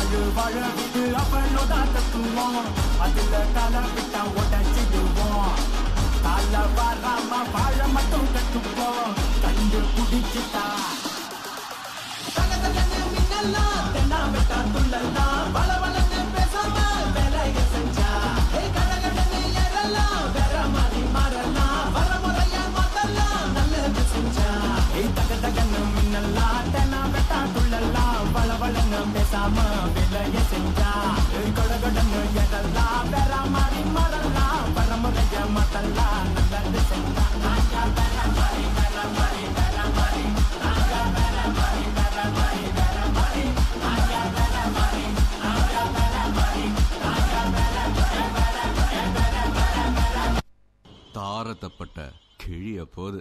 வாழு வாழ விட்டு அவளோட தத்துவோம் அதுல கால விட்டா உடச்சிடுவோம் கால வராம வாழ மட்டும் கட்டுப்போம் கண்டு குடிச்சுட்டா தகதகன்னு மின்னல்லாம், தென்னா வெட்டா துள்ளல்லாம், வளவளன்னு பேசாம வேலைய செஞ்சா. ஏய் கடகடன்னு ஏறலாம், வேற மாதிரி மாறலாம், வரமுறையா மாத்தலாம், நல்லது செஞ்சா. ஏய் தகதகன்னு மின்னல்லாம், தென்னா வெட்டா துள்ளல்லாம், வளவளன்னு பேசாம வேலைய செஞ்சா. ஏய் கடகடன்னு ஏறலாம், வேற மாதிரி மாறலாம், வரமுறையா மாத்தலாம், நல்லது செஞ்சா. நாங்க வேற மாதிரி, வேற மாதிரி, வேற மாதிரி, நாங்க வேற மாதிரி, வேற மாதிரி, வேற மாதிரி, நாங்க வேற மாதிரி, நாங்க வேற மாதிரி, நாங்க வேற மாதிரி, வேற மாதிரி, வேற மாதிரி, வேற மாதிரி. தாரத்தப்பட்ட கிழிய போது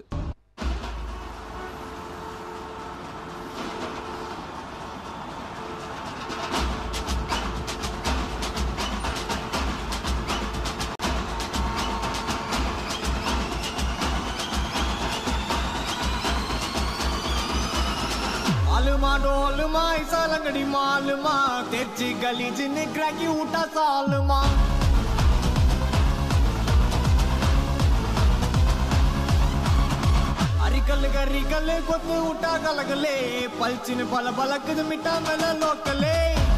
आलमा डोलमा ऐसा लंगड़ी मालमा तेजी गली जिन क्रैकी उठा सालमा अरिकल गरिकल कोत उठा गलगले पलचिन पल बलक मिटा मेला लोकले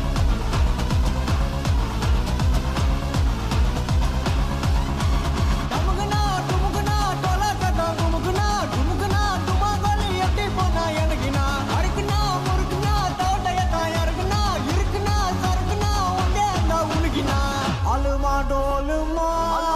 டமுகுனா, டுமுகுனா, டொலா கட்டா குமுகுனா, டுமுகுனா, டுமா கோலி எட்டி போனா எனக்குனா. அறுக்குனா, முறுக்குனா, தோட்டையத்தா இறக்குனா, இருக்குனா, சறுக்குனா, உண்டே அந்த உனக்கினா. அலுமா டோலுமா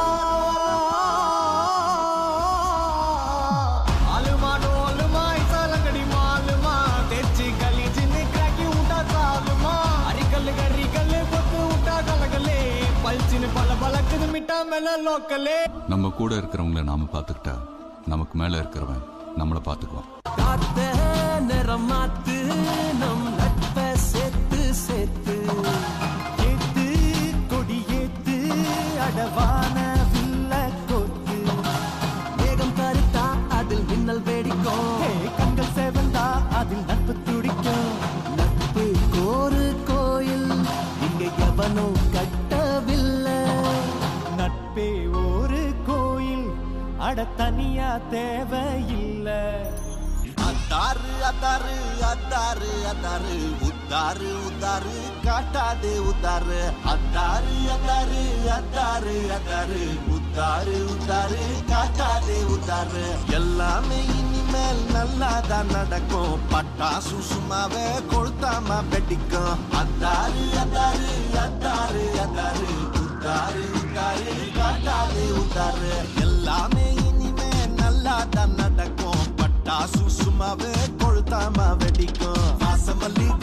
அலுமா டோலுமா இசாலங்கடி மாலுமா தெச்சி கலி சின்ன கிராக்கி விட்டா சாலுமா அரிக்கல் கரிக்கல் கொத்து விட்டா கலகலே பல்ச்சின்னு பல பலக்குது மிட்டா மேல லோக்கலே நம்ம கூட இருக்கிறவங்கள நாம பார்த்துக்கிட்டா நமக்கு மேல இருக்கிறவன் நம்மளை பார்த்துக்குவான் காத்த நிறம் மாத்து நம் நட்ப சேர்த்து சேர்த்து ஏத்து கொடி ஏத்து அடவான வில்ல கோத்து மேகம் கருத்தா அதில் மின்னல் வெடிக்கும் கண்கள் செவந்தா அதில் நட்பு துடிக்கும் நட்பு கோரு கோயில் இங்க எவனோ கட்டவில்லை நட்பே ஒரு கோயில் அட தனியா தேவையில்லை அத்தாரு அத்தாரு அத்தாரு அத்தாரு உத்தாரு உத்தாரு காட்டாதே உத்தாரு அத்தாரு அத்தாரு அத்தாரு அத்தாரு உத்தாரு உத்தாரு காட்டாதே உத்தாரு எல்லாமே இனிமேல் நல்லாதான் நடக்கும் பட்டாசு சும்மாவே கொளுத்தாம வெடிக்கும் அத்தாரு அத்தாரு அத்தாரு அத்தாரு உத்தாரு உத்தாரு காட்டாதே உத்தாரு எல்லாமே இனிமே நல்லாதான் நடக்கும் பட்டாசு சும்மாவே கொளுத்தாம வெடிக்கும் வாசமல்லி